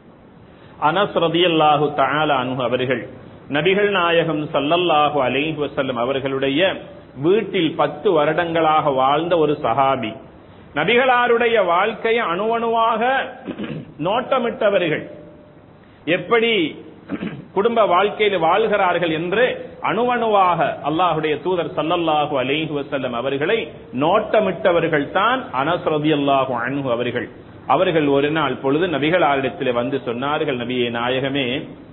அனஸ் ரதியல்லாஹு தஆலா அன்ஹு அவர்கள் நபிகள் நாயகம் சல்லல்லாஹு அலைஹி வஸல்லம் அவர்களுடைய வீட்டில் பத்து வருடங்களாக வாழ்ந்த ஒரு சஹாபி நபிகளாருடைய வாழ்க்கையை அணுவணுவாக நோட்டமிட்டவர்கள் எப்படி குடும்ப வாழ்க்கையில் வாழ்கிறார்கள் என்று அணுவணுவாக அல்லாஹுடைய தூதர் சல்லல்லாஹு அலைஹி வஸல்லம் அவர்களை நோட்டமிட்டவர்கள் தான் அனஸ் ரதியல்லாஹு அன்ஹு அவர்கள் அவர்கள் ஒரு நாள் பொழுது நபிகளாரிடத்திலே வந்து சொன்னார்கள் நபியே நாயகமே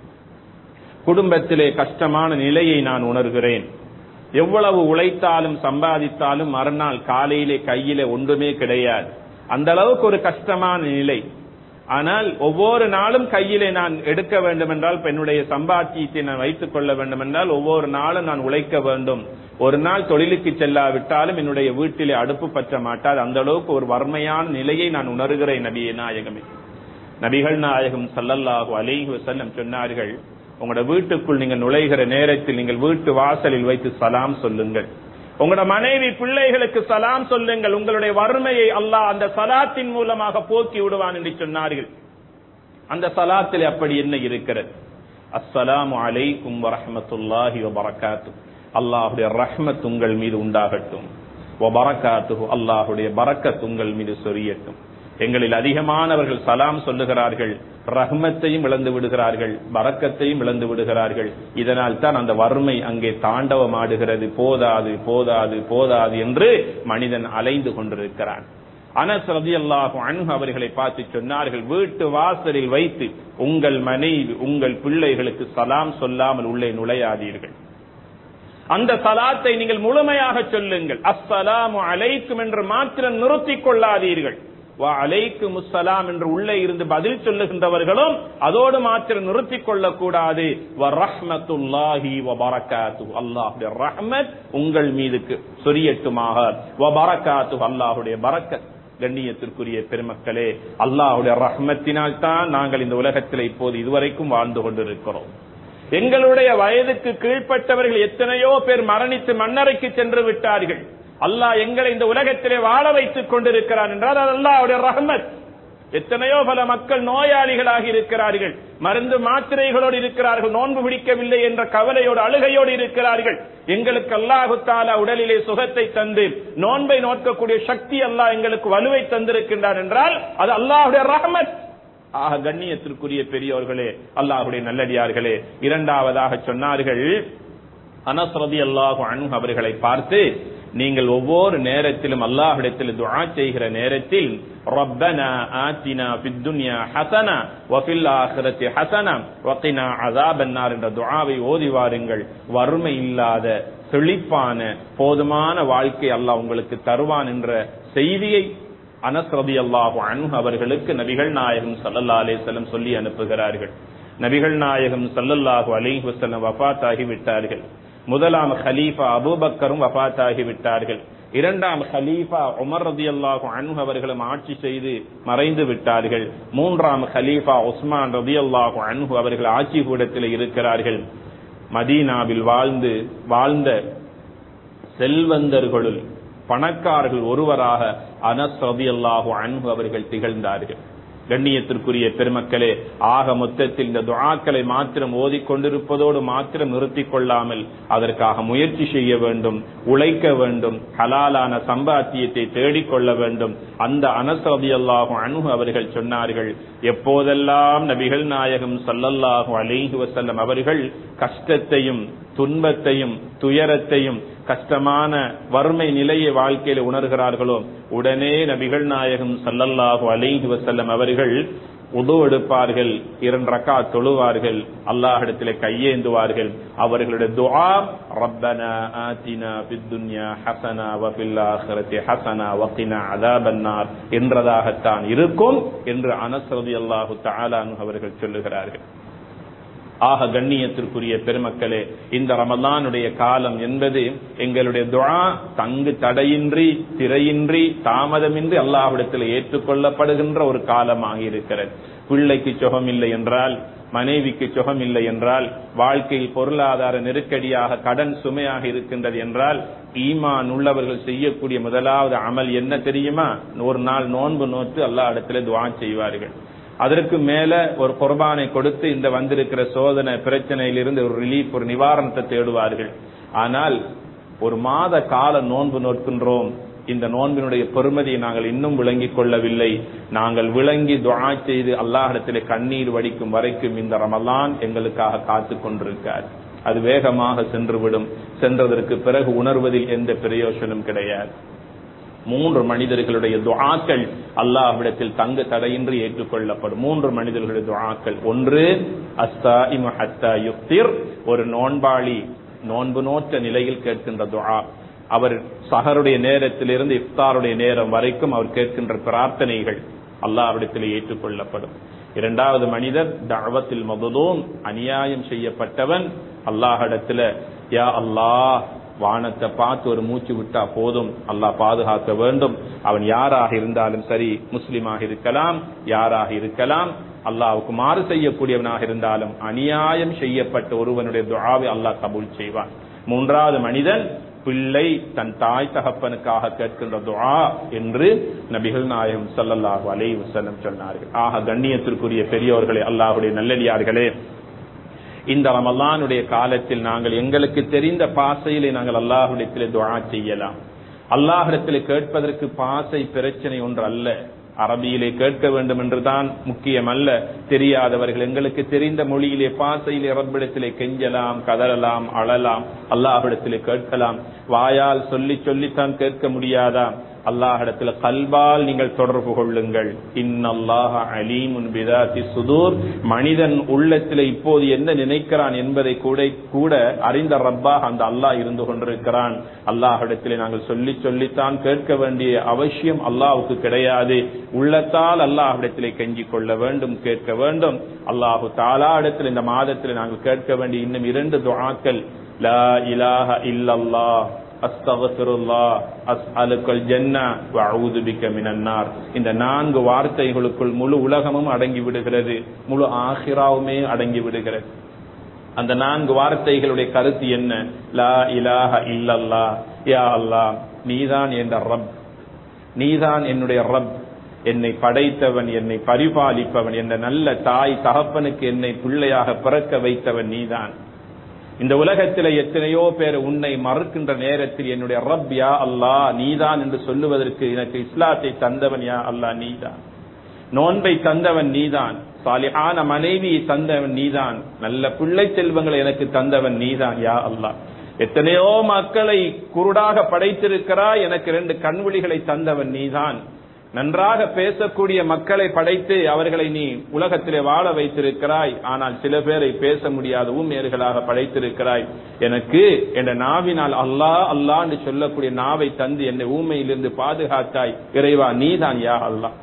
குடும்பத்திலே கஷ்டமான நிலையை நான் உணர்கிறேன் எவ்வளவு உழைத்தாலும் சம்பாதித்தாலும் மறுநாள் காலையிலே கையிலே ஒன்றுமே கிடையாது அந்த அளவுக்கு ஒரு கஷ்டமான நிலை ஆனால் ஒவ்வொரு நாளும் கையிலே நான் எடுக்க வேண்டும் என்றால் என்னுடைய சம்பாத்தியத்தை நான் வைத்துக் கொள்ள வேண்டும் என்றால் ஒவ்வொரு நாளும் நான் உழைக்க வேண்டும் ஒரு நாள் தொழிலுக்கு செல்லாவிட்டாலும் என்னுடைய வீட்டிலே அடுப்பு பற்ற மாட்டாது அந்த அளவுக்கு ஒரு வறுமையான நிலையை நான் உணர்கிறேன் நபியே நாயகமே நபிகள் நாயகம் சல்லல்லாஹு அலைஹி வஸல்லம் சொன்னார்கள் உங்களோட வீட்டுக்குள் நீங்கள் நுழைகிற நேரத்தில் நீங்கள் வீட்டு வாசலில் வைத்து சலாம் சொல்லுங்கள் உங்களோட மனைவி பிள்ளைகளுக்கு சலாம் சொல்லுங்கள் உங்களுடைய வறுமையை அல்லாஹ் அந்த சலாத்தின் மூலமாக போக்கி விடுவான் என்று சொன்னார்கள் அந்த சலாத்தில் அப்படி என்ன இருக்கிறது அஸ்ஸலாமு அலைக்கும் வரஹமத்துல்லாஹி வபரகாத்து அல்லாஹுடைய ரஹ்மத் உங்கள் மீது உண்டாகட்டும் வபரகாத்து அல்லாஹுடைய பரக்கத் உங்கள் மீது சொரியட்டும் எங்களில் அதிகமானவர்கள் சலாம் சொல்லுகிறார்கள் ரஹ்மத்தையும் இழந்து விடுகிறார்கள் பறக்கத்தையும் இழந்து விடுகிறார்கள் இதனால் தான் அந்த வறுமை அங்கே தாண்டவமாடுகிறது போதாது போதாது போதாது என்று மனிதன் அலைந்து கொண்டிருக்கிறான் அனஸ் ரதியல்லாஹு அன்ஹு அவர்களை பார்த்து சொன்னார்கள் வீட்டு வாசலில் வைத்து உங்கள் மனைவி உங்கள் பிள்ளைகளுக்கு சலாம் சொல்லாமல் உள்ளே நுழையாதீர்கள் அந்த சலாத்தை நீங்கள் முழுமையாக சொல்லுங்கள் அஸ்ஸலாமு அலைக்கும் என்று மாத்திரம் நிறுத்திக் கொள்ளாதீர்கள் அலைக்கு முஸ்ஸலாம் என்று உள்ளே இருந்து பதில் சொல்லுகின்றவர்களும் அதோடு மாத்திரம் நிறுத்திக் கொள்ளக்கூடாது ரஹ்மத்துல்லாஹி வபரகாத்து அல்லாஹுடைய ரஹ்மத் உங்கள் மீதுக்கு சொரியட்டுமாக வபரகாத்து அல்லாஹுடைய பரக்கத் கண்ணியத்திற்குரிய பெருமக்களே அல்லாஹுடைய ரஹ்மத்தினால் தான் நாங்கள் இந்த உலகத்தில் இப்போது இதுவரைக்கும் வாழ்ந்து கொண்டிருக்கிறோம் எங்களுடைய வயதுக்கு கீழ்ப்பட்டவர்கள் எத்தனையோ பேர் மரணித்து மண்ணறைக்கு சென்று விட்டார்கள் அல்லாஹ் எங்களை இந்த உலகத்திலே வாழ வைத்துக் கொண்டிருக்கிறான் என்றால் அது அல்லாஹ்வுடைய ரஹமத் எத்தனையோ பல மக்கள் நோயாளிகளாக இருக்கிறார்கள் மருந்து மாத்திரைகளோடு இருக்கிறார்கள் நோன்பு பிடிக்கவில்லை என்ற கவலையோடு அழுகையோடு இருக்கிறார்கள் எங்களுக்கு அல்லாஹு தாலா உடலிலே சுகத்தை தந்து நோன்பை நோக்கக்கூடிய சக்தி அல்லாஹ் எங்களுக்கு வலுவை தந்திருக்கின்றார் என்றால் அது அல்லாஹுடைய ரஹமத் ஆக கண்ணியத்திற்குரிய பெரியோர்களே அல்லாஹுடைய நல்லடியார்களே இரண்டாவதாக சொன்னார்கள் அனஸ்ரதி அல்லாஹு அன்ஹு அவர்களை பார்த்து நீங்கள் ஒவ்வொரு நேரத்திலும் அல்லாஹ்விடத்தில் துஆ செய்கிற நேரத்தில் ரப்பனா ஆத்தினா ஃபித் துன்யா ஹஸனா வ ஃபில் ஆখিরাতি ஹஸனா வ கினா அஸாபன்னார் என்ற துஆவை ஓதி வாருங்கள் வறுமை இல்லாத செழிப்பான போதுமான வாழ்க்கை அல்லாஹ் உங்களுக்கு தருவான் என்ற செய்தியை அனஸ் ரலியல்லாஹு அன்ஹு அவர்களுக்கு நபிகள் நாயகம் ஸல்லல்லாஹு அலைஹி வஸல்லம் சொல்லி அனுப்புகிறார்கள் நபிகள் நாயகம் ஸல்லல்லாஹு அலைஹி வஸல்லம் வஃபாத் ஆகி விட்டார்கள் முதலாம் ஹலீஃபா அபூபக்கரும் வஃபாத் ஆகி விட்டார்கள் இரண்டாம் ஹலீஃபா உமர் ரதியல்லாஹு அன்ஹு அவர்களும் ஆட்சி செய்து மறைந்து விட்டார்கள் மூன்றாம் ஹலீஃபா உஸ்மான் ரதியல்லாஹு அன்ஹு அவர்கள் ஆட்சி கூடத்தில் இருக்கிறார்கள் மதீனாவில் வாழ்ந்து வாழ்ந்த செல்வந்தர்களுள் பணக்காரர்கள் ஒருவராக அனஸ் ரதியல்லாஹு அன்பு அவர்கள் திகழ்ந்தார்கள் கண்ணியத்திற்குரிய பெருமக்களே ஆக மொத்தத்தில் இந்த துஆக்களை மாத்திரம் ஓதிக்கொண்டிருப்பதோடு மாத்திரம் நிறுத்திக் கொள்ளாமல் அதற்காக முயற்சி செய்ய வேண்டும் உழைக்க வேண்டும் ஹலாலான சம்பாத்தியத்தை தேடிக்கொள்ள வேண்டும் அந்த அனசதி அல்லாஹும் அணுகு அவர்கள் சொன்னார்கள் எப்போதெல்லாம் நபிகள் நாயகம் சல்லல்லாஹு அலைஹி வசல்லம் அவர்கள் கஷ்டத்தையும் துன்பத்தையும் துயரத்தையும் கஷ்டமான வறுமை நிலையை வாழ்க்கையில் உணர்கிறார்களோ உடனே நபிகள் நாயகம் சல்லல்லாஹு அலைஹி வசல்லம் அவர்கள் உது எடுப்பார்கள் இரண்டு ரக்கா தொழுவார்கள் அல்லாஹிடத்தில் கையேந்துவார்கள் அவர்களுடைய துஆ ரப்பனா ஆத்தினா ஃபித் துன்யா ஹஸனா வ ஃபில் ஆখিরাতি ஹஸனா வ கினா அஸாபன்னார் என்றதாகத்தான் இருக்கும் என்று அனஸ் ரலியல்லாஹு தஆலா அவர்கள் சொல்லுகிறார்கள் ஆக கண்ணியத்திற்குரிய பெருமக்களே இந்த ரமலானுடைய காலம் என்பது எங்களுடைய துஆ தங்கு தடையின்றி திரையின்றி தாமதமின்றி அல்லாஹ்விடத்தில் ஏற்றுக்கொள்ளப்படுகின்ற ஒரு காலமாக இருக்கிறது பிள்ளைக்கு சுகம் இல்லை என்றால் மனைவிக்கு சுகம் இல்லை என்றால் வாழ்க்கையில் பொருளாதார நெருக்கடியாக கடன் சுமையாக இருக்கின்றது என்றால் ஈமான் உள்ளவர்கள் செய்யக்கூடிய முதலாவது அமல் என்ன தெரியுமா ஒரு நாள் நோன்பு நோட்டு அல்லாஹ் இடத்துல துவா செய்வார்கள் அதற்கு மேல ஒரு குர்பானை கொடுத்து இந்த வந்திருக்கிற சோதனை பிரச்சனையிலிருந்து ஒரு ரிலீஃப் ஒரு நிவாரணத்தை தேடுவார்கள் ஆனால் ஒரு மாத கால நோன்பு நோக்கின்றோம் இந்த நோன்பினுடைய பெருமதியை நாங்கள் இன்னும் விளங்கிக் கொள்ளவில்லை நாங்கள் விளங்கி துஆ செய்து அல்லாஹிடத்திலே கண்ணீர் வடிக்கும் வரைக்கும் இந்த ரமலான் எங்களுக்காக காத்து கொண்டிருக்கார் அது வேகமாக சென்றுவிடும் சென்றதற்கு பிறகு உணர்வதில் எந்த பிரயோசனம் கிடையாது மூன்று மனிதர்களுடைய துஆக்கள் அல்லாஹ்விடத்தில் தங்க தடையின்றி ஏற்றுக்கொள்ளப்படும் மூன்று மனிதர்களுடைய துஆக்கள் ஒன்று அஸ்தாயிமு ஹத்தா யுக்திர் ஒரு நோன்பாளி நோன்பு நோற்ற நிலையில் கேட்கின்ற துஆ அவர் சஹருடைய நேரத்திலிருந்து இஃப்தாருடைய நேரம் வரைக்கும் அவர் கேட்கின்ற பிரார்த்தனைகள் அல்லாஹ்விடத்தில் ஏற்றுக்கொள்ளப்படும் இரண்டாவது மனிதர் தஅவத்தில் மதுலூம் அநியாயம் செய்யப்பட்டவன் அல்லாஹ்விடத்துல யா அல்லாஹ் வானத்தை பார்த்து ஒரு மூச்சு விட்டா போதும் அல்லாஹ் பாதுகாக்க வேண்டும் அவன் யாராக இருந்தாலும் சரி முஸ்லிமாக இருக்கலாம் யாராக இருக்கலாம் அல்லாவுக்கு மாறு செய்யக்கூடியவனாக இருந்தாலும் அநியாயம் செய்யப்பட்ட ஒருவனுடைய துஆவை அல்லாஹ் கபூல் செய்வான் மூன்றாவது மனிதன் பிள்ளை தன் தாய் தகப்பனுக்காக கேட்கின்ற துஆ என்று நபிகள் நாயகம் ஸல்லல்லாஹு அலைஹி வஸல்லம் சொன்னார்கள் ஆக கண்ணியத்திற்குரிய பெரியோர்களே அல்லாஹ்வுடைய நல்லடியார்களே இந்த ரமலானுடைய காலத்தில் நாங்கள் எங்களுக்கு தெரிந்த பாசையிலே நாங்கள் அல்லாஹ்விடத்திலே துஆ செய்யலாம் அல்லாஹ்விடத்திலே கேட்பதற்கு பாசை பிரச்சனை ஒன்று அல்ல அரபியிலே கேட்க வேண்டும் என்றுதான் முக்கியம் அல்ல தெரியாதவர்கள் எங்களுக்கு தெரிந்த மொழியிலே பாசையிலே ரப்பிடத்திலே கெஞ்சலாம் கதறலாம் அழலாம் அல்லாஹ்விடத்திலே கேட்கலாம் வாயால் சொல்லி சொல்லித்தான் கேட்க முடியாதா அல்லாஹிடத்துல கல்பால் நீங்கள் தொடர்பு கொள்ளுங்கள் இன்னல்லாஹ அலீமுன் பிதாத்தி சுதூர் மனிதன் உள்ளத்தில் இப்போது என்ன நினைக்கிறான் என்பதை கூட கூட அறிந்த ரப்பாக அந்த அல்லாஹ் இருந்து கொண்டிருக்கிறான் அல்லாஹிடத்திலே நாங்கள் சொல்லி சொல்லித்தான் கேட்க வேண்டிய அவசியம் அல்லாஹுக்கு கிடையாது உள்ளத்தால் அல்லாஹிடத்திலே கெஞ்சி கொள்ள வேண்டும் கேட்க வேண்டும் அல்லாஹு தாலா இடத்தில் இந்த மாதத்தில் நாங்கள் கேட்க வேண்டிய இன்னும் இரண்டு துஆக்கள் லா இலாஹ இல்லல்லாஹ் அஸ்தகபிருல்லா அஸ்அலுக்கல் ஜன்னா வஅஊது பிக்க மினன் நார் இந்த நான்கு வார்த்தைகளுக்குள் முழு உலகமும் அடங்கி விடுகிறது முழு ஆஹிராவுமே அடங்கி விடுகிறது அந்த நான்கு வார்த்தைகளுடைய கருத்து என்ன லா இலாஹ இல்லல்லா யா அல்லாஹ் நீதான் என்ற ரப் நீதான் என்னுடைய ரப் என்னை படைத்தவன் என்னை பரிபாலிப்பவன் என்ற நல்ல தாய் தகப்பனுக்கு என்னை பிள்ளையாக பிறக்க வைத்தவன் நீதான் இந்த உலகத்தில் எத்தனையோ பேர் உன்னை மறுக்கின்ற நேரத்தில் என்னுடைய ரப் யா அல்லா நீதான் என்று சொல்லுவதற்கு எனக்கு இஸ்லாத்தை தந்தவன் யா அல்லா நீதான் நோன்பை தந்தவன் நீதான் சாலிஹான மனைவியை தந்தவன் நீதான் நல்ல பிள்ளை செல்வங்களை எனக்கு தந்தவன் நீதான் யா அல்லா எத்தனையோ மக்களை குருடாக படைத்திருக்கிறாய் எனக்கு ரெண்டு கண்விழிகளை தந்தவன் நீதான் நன்றாக பேசக்கூடிய மக்களை படைத்து அவர்களை நீ உலகத்திலே வாழ வைத்திருக்கிறாய் ஆனால் சில பேரை பேச முடியாத ஊமியர்களாக படைத்திருக்கிறாய் எனக்கு என்ற நாவினால் அல்லாஹ் அல்லா என்று சொல்லக்கூடிய நாவை தந்து என்னை ஊமையிலிருந்து பாதுகாத்தாய் இறைவா நீதான் யா அல்லாஹ்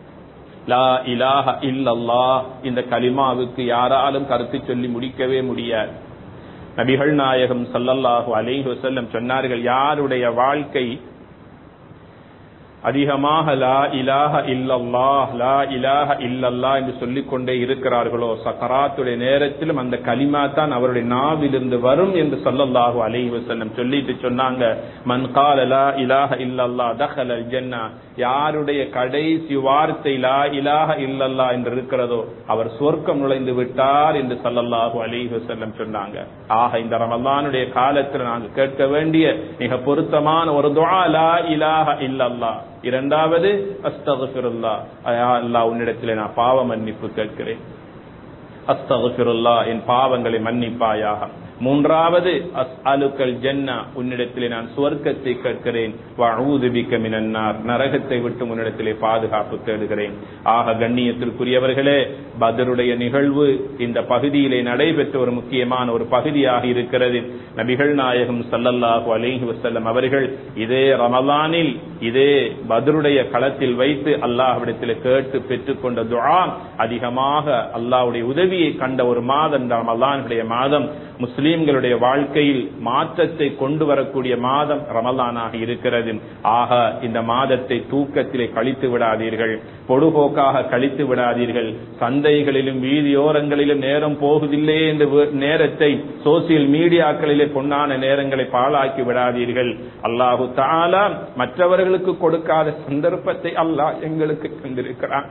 லா இலாஹ இல்லல்லா இந்த கலிமாவுக்கு யாராலும் கருத்து சொல்லி முடிக்கவே முடியாது நபிகள் நாயகம் சல்லல்லாஹு அலைஹி வஸல்லம் சொன்னார்கள் யாருடைய வாழ்க்கை அதிகமாக லா இலாஹ இல்லல்லாஹ் லா இலாஹ இல்லல்லா என்று சொல்லிக் கொண்டே இருக்கிறார்களோ சக்கராத்துடைய நேரத்திலும் அந்த கலிமா தான் அவருடைய நாவிலிருந்து வரும் என்று சொல்லல்லாஹு அலைஹி வஸல்லம் சொல்லிட்டு சொன்னாங்க மன் கால லா இலாஹ இல்லல்லா தஹல ஜன்னா யாருடைய கடைசி வார்த்தை லா இலாஹ இல்லல்லா என்று இருக்கிறதோ அவர் சொர்க்கம் நுழைந்து விட்டார் என்று சொல்லல்லாஹு அலைஹி வஸல்லம் சொன்னாங்க ஆக இந்த ரமலானுடைய காலத்தில் நாங்கள் கேட்க வேண்டிய மிக பொருத்தமான ஒரு துஆ லா இலாஹ இல்லல்லா இரண்டாவது அஸ்தகுஃபிருல்லா அல்லாஹ் உன்னிடத்தில் நான் பாவ மன்னிப்பு கேட்கிறேன் அஸ்தகுஃபிருல்லா என் பாவங்களை மன்னிப்பாயாக மூன்றாவது அஸ் அலுக்கல் ஜன்னா உன்னிடத்திலே நான் சுவர்க்கத்தை கேட்கிறேன் வஊதுபிக்க மினன்னார் நரகத்தை விட்டு உன்னிடத்திலே பாதுகாப்பு தேடுகிறேன் ஆக கண்ணியத்திற்குரியவர்களே பதருடைய நிகழ்வு இந்த பகுதியிலே நடைபெற்ற ஒரு முக்கியமான ஒரு பகுதியாக இருக்கிறது நபிகள் நாயகம் சல்லல்லாஹு அலைஹி வஸல்லம் அவர்கள் இதே ரமலானில் இதே பதருடைய களத்தில் வைத்து அல்லாஹ்விடத்தில் கேட்டு பெற்றுக்கொண்ட துஆ அதிகமாக அல்லாஹ்வுடைய உதவியை கண்ட ஒரு மாதம் இந்த ரமலானுடைய மாதம் முஸ்லீம்களுடைய வாழ்க்கையில் மாற்றத்தை கொண்டு வரக்கூடிய மாதம் ரமலானாக இருக்கிறது ஆக இந்த மாதத்தை தூக்கத்திலே கழித்து விடாதீர்கள் பொடுபோக்காக கழித்து விடாதீர்கள் சந்தைகளிலும் வீதியோரங்களிலும் நேரம் போகுதில்லை என்று வே- நேரத்தை சோசியல் மீடியாக்களிலே பொன்னான நேரங்களை பாழாக்கி விடாதீர்கள் அல்லாஹு தாலா மற்றவர்களுக்கு கொடுக்காத சந்தர்ப்பத்தை அல்லாஹ் எங்களுக்கு தந்திருக்கிறான்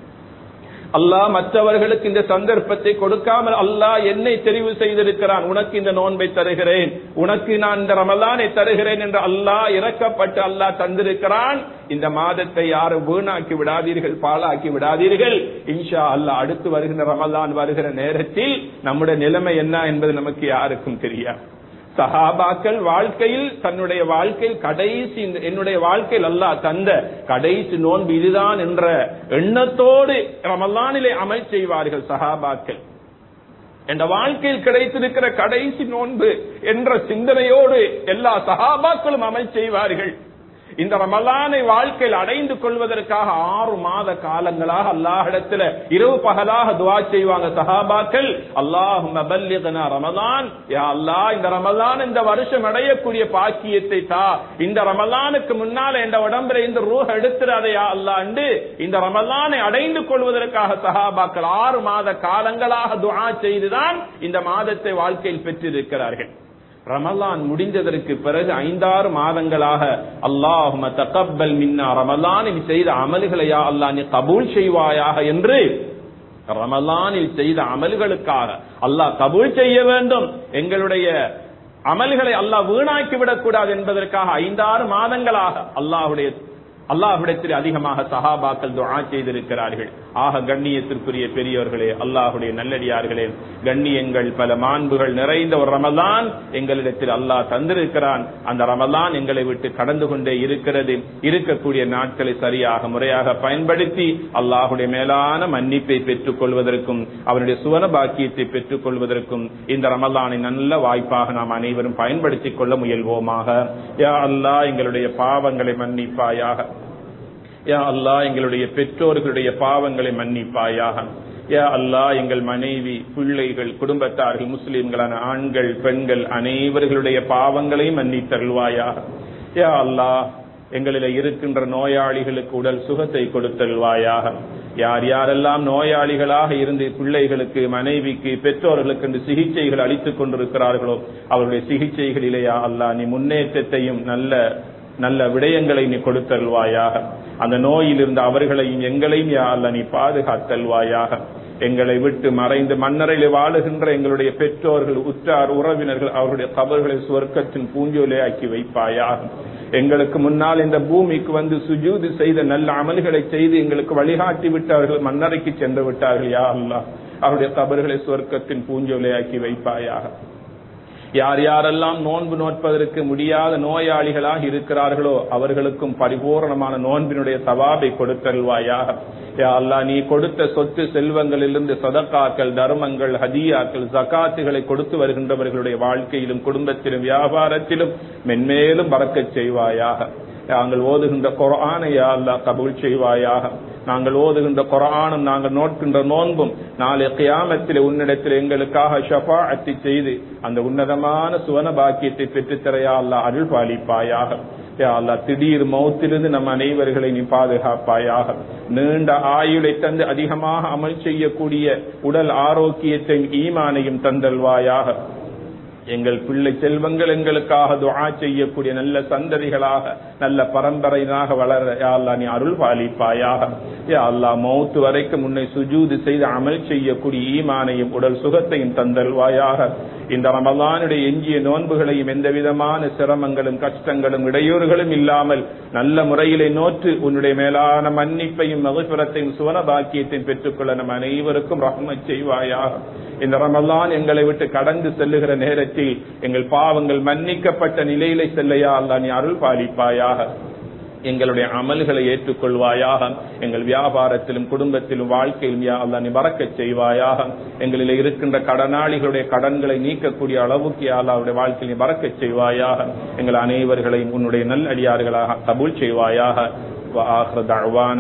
அல்லாஹ் மற்றவர்களுக்கு இந்த சந்தர்ப்பத்தை கொடுக்காமல் அல்லாஹ் என்னை தெரிவு செய்திருக்கிறான் உனக்கு இந்த நோன்பை தருகிறேன் உனக்கு நான் இந்த ரமலானை தருகிறேன் என்று அல்லாஹ் இறக்கப்பட்டு அல்லாஹ் தந்திருக்கிறான் இந்த மாதத்தை யாரும் வீணாக்கி விடாதீர்கள் பாழாக்கி விடாதீர்கள் இன்ஷா அல்லாஹ் அடுத்து வருகிற ரமலான் வருகிற நேரத்தில் நம்முடைய நிலைமை என்ன என்பது நமக்கு யாருக்கும் தெரியாது சஹாபாக்கள் வாழ்க்கையில் தன்னுடைய வாழ்க்கையில் கடைசி இந்த- என்னுடைய வாழ்க்கையில் அல்லாஹ் தந்த கடைசி நோன்பு இதுதான் என்ற எண்ணத்தோடு ரமலானிலே அமல் செய்வார்கள் சஹாபாக்கள் என்ற வாழ்க்கையில் கிடைத்திருக்கிற கடைசி நோன்பு என்ற சிந்தனையோடு எல்லா சஹாபாக்களும் அமல் செய்வார்கள் இந்த ரமலானை வாழ்க்கையில் அடைந்து கொள்வதற்காக ஆறு மாத காலங்களாக அல்லாஹிடத்துல இரவு பகலாக துவா செய்வாங்க சஹாபாக்கள் அல்லாஹும் ரமலான் யா அல்லாஹ் இந்த ரமலான் இந்த வருஷம் அடையக்கூடிய பாக்கியத்தை தா இந்த ரமலானுக்கு முன்னால இந்த உடம்புல இந்த ரூஹ எடுத்துறாதையா அல்லாண்டு இந்த ரமலானை அடைந்து கொள்வதற்காக சஹாபாக்கள் ஆறு மாத காலங்களாக துஆ செய்துதான் இந்த மாதத்தை வாழ்க்கையில் பெற்றிருக்கிறார்கள் ரமலான் முடிந்ததற்கு பிறகு ஐந்தாறு மாதங்களாக அல்லாஹும தகப்பல் மின்னா ரமலானில் செய்த அமல்களையா அல்லாஹ் நீ கபூல் செய்வாயாக என்று ரமலானில் செய்த அமல்களுக்காக அல்லாஹ் கபூல் செய்ய வேண்டும் எங்களுடைய அமல்களை அல்லாஹ் வீணாக்கி விடக்கூடாது என்பதற்காக ஐந்தாறு மாதங்களாக அல்லாஹுடைய அல்லாஹ்விடத்தில் அதிகமாக சஹாபாக்கள் துஆ செய்திருக்கிறார்கள் ஆக கண்ணியத்திற்குரிய பெரியவர்களே அல்லாஹுடைய நல்லடியார்களே கண்ணியங்கள் பல மாண்புகள் நிறைந்த ஒரு ரமலான் எங்களிடத்தில் அல்லாஹ் தந்திருக்கிறான் அந்த ரமலான் எங்களை விட்டு கடந்து கொண்டே இருக்கிறது இருக்கக்கூடிய நாட்களை சரியாக முறையாக பயன்படுத்தி அல்லாஹுடைய மேலான மன்னிப்பை பெற்றுக் கொள்வதற்கும் அவனுடைய சுவன பாக்கியத்தை பெற்றுக் கொள்வதற்கும் இந்த ரமலானை நல்ல வாய்ப்பாக நாம் அனைவரும் பயன்படுத்திக் கொள்ள முயல்வோமாக யா அல்லாஹ் எங்களுடைய பாவங்களை மன்னிப்பாயாக யா அல்லாஹ் எங்களுடைய பெற்றோர்களுடைய பாவங்களை மன்னிப்பாயாக யா அல்லாஹ் எங்கள் மனைவி பிள்ளைகள் குடும்பத்தார்கள் முஸ்லிம்களான ஆண்கள் பெண்கள் அனைவர்களுடைய பாவங்களை மன்னித்தருள்வாயாக யா அல்லாஹ் எங்களில இருக்கின்ற நோயாளிகளுக்கு உடல் சுகத்தை கொடுத்தல்வாயாக யார் யாரெல்லாம் நோயாளிகளாக இருந்து பிள்ளைகளுக்கு மனைவிக்கு பெற்றோர்களுக்கு என்று சிகிச்சைகள் அளித்துக் கொண்டிருக்கிறார்களோ அவருடைய சிகிச்சைகளிலேயா அல்லாஹ் நீ முன்னேற்றத்தையும் நல்ல நல்ல விடயங்களை நீ கொடுத்தல்வாயாக அந்த நோயிலிருந்து அவர்களையும் எங்களையும் யா அல்லாஹ் நீ பாதுகாத்தல்வாயாக எங்களை விட்டு மறைந்து மன்னரையிலே வாழுகின்ற எங்களுடைய பெற்றோர்கள் உற்றார் உறவினர்கள் அவருடைய கபர்களை சுவர்க்கத்தின் பூஞ்சோலை ஆக்கி வைப்பாயாக எங்களுக்கு முன்னால் இந்த பூமிக்கு வந்து சுஜூது செய்த நல்ல அமல்களை செய்து எங்களுக்கு வழிகாட்டி விட்டு அவர்கள் மன்னரைக்கு சென்று விட்டார்கள் யா அல்லாஹ் அவருடைய கபர்களை சுவர்க்கத்தின் பூஞ்சோலை ஆக்கி வைப்பாயாக யார் யாரெல்லாம் நோன்பு நோட்பதற்கு முடியாத நோயாளிகளாக இருக்கிறார்களோ அவர்களுக்கும் பரிபூரணமான நோன்பினுடைய சவாபை கொடுத்தல்வாயாக யா அல்லாஹ் நீ கொடுத்த சொத்து செல்வங்களிலிருந்து சதக்காக்கள் தர்மங்கள் ஹதியாக்கள் ஜகாத்துகளை கொடுத்து வருகின்றவர்களுடைய வாழ்க்கையிலும் குடும்பத்திலும் வியாபாரத்திலும் மென்மேலும் பறக்கச் செய்வாயாக நாங்கள் ஓதுகின்ற குரானை யா அல்லாஹ் கபூல் செய்வாயாக நாங்கள் ஓதுகின்ற குரானும் நாங்கள் நோட்கின்ற நோன்பும் நாளை கியாமத்தில் உன்னிடத்தில் எங்களுக்காக ஷஃபாஅத்தி செய்து அந்த உன்னதமான சுவன பாக்கியத்தை பெற்றுத்தரையா அல்லாஹ் அருள் பாலிப்பாயாக யா அல்லா திடீர் மௌத்திலிருந்து நம் அனைவர்களை நீ பாதுகாப்பாயாக நீண்ட ஆயுளை தந்து அதிகமாக அமல் செய்யக்கூடிய உடல் ஆரோக்கியத்தையும் ஈமானையும் தந்தல்வாயாக எங்கள் பிள்ளை செல்வங்கள் எங்களுக்காக துஆ செய்யக்கூடிய நல்ல சந்ததிகளாக நல்ல பரம்பரையாக வளர யா அல்லா நீ அருள் பாலிப்பாயாக யா அல்லா மௌத்து வரைக்கும் முன்னை சுஜூது செய்து அமல் செய்யக்கூடிய ஈமானையும் உடல் சுகத்தையும் தந்தல்வாயாக இந்த ரமலானுடைய எஞ்சிய நோன்புகளையும் எந்த விதமான சிரமங்களும் கஷ்டங்களும் இடையூறுகளும் இல்லாமல் நல்ல முறையிலே நோற்று உன்னுடைய மேலான மன்னிப்பையும் மகசுரத்தையும் சுவன பாக்கியத்தையும் பெற்றுக்கொள்ள நம் அனைவருக்கும் ரஹ்மத் செய்வாயாக இந்த ரமலான் எங்களை விட்டு கடந்து செல்லுகிற நேரத்தில் எங்கள் பாவங்கள் மன்னிக்கப்பட்ட நிலையிலே செல்லையா அல்லா நீ அருள் பாலிப்பாயாக எங்களுடைய அமல்களை ஏற்றுக்கொள்வாயாக எங்கள் வியாபாரத்திலும் குடும்பத்திலும் வாழ்க்கையிலும் யா அல்லா நீ பறக்கச் செய்வாயாக எங்களில் இருக்கின்ற கடனாளிகளுடைய கடன்களை நீக்கக்கூடிய அளவுக்கு யா அல்லாவுடைய வாழ்க்கையில் நீ பறக்கச் செய்வாயாக எங்கள் அனைவர்களையும் உன்னுடைய நல்லடியார்களாக கபூல் செய்வாயாக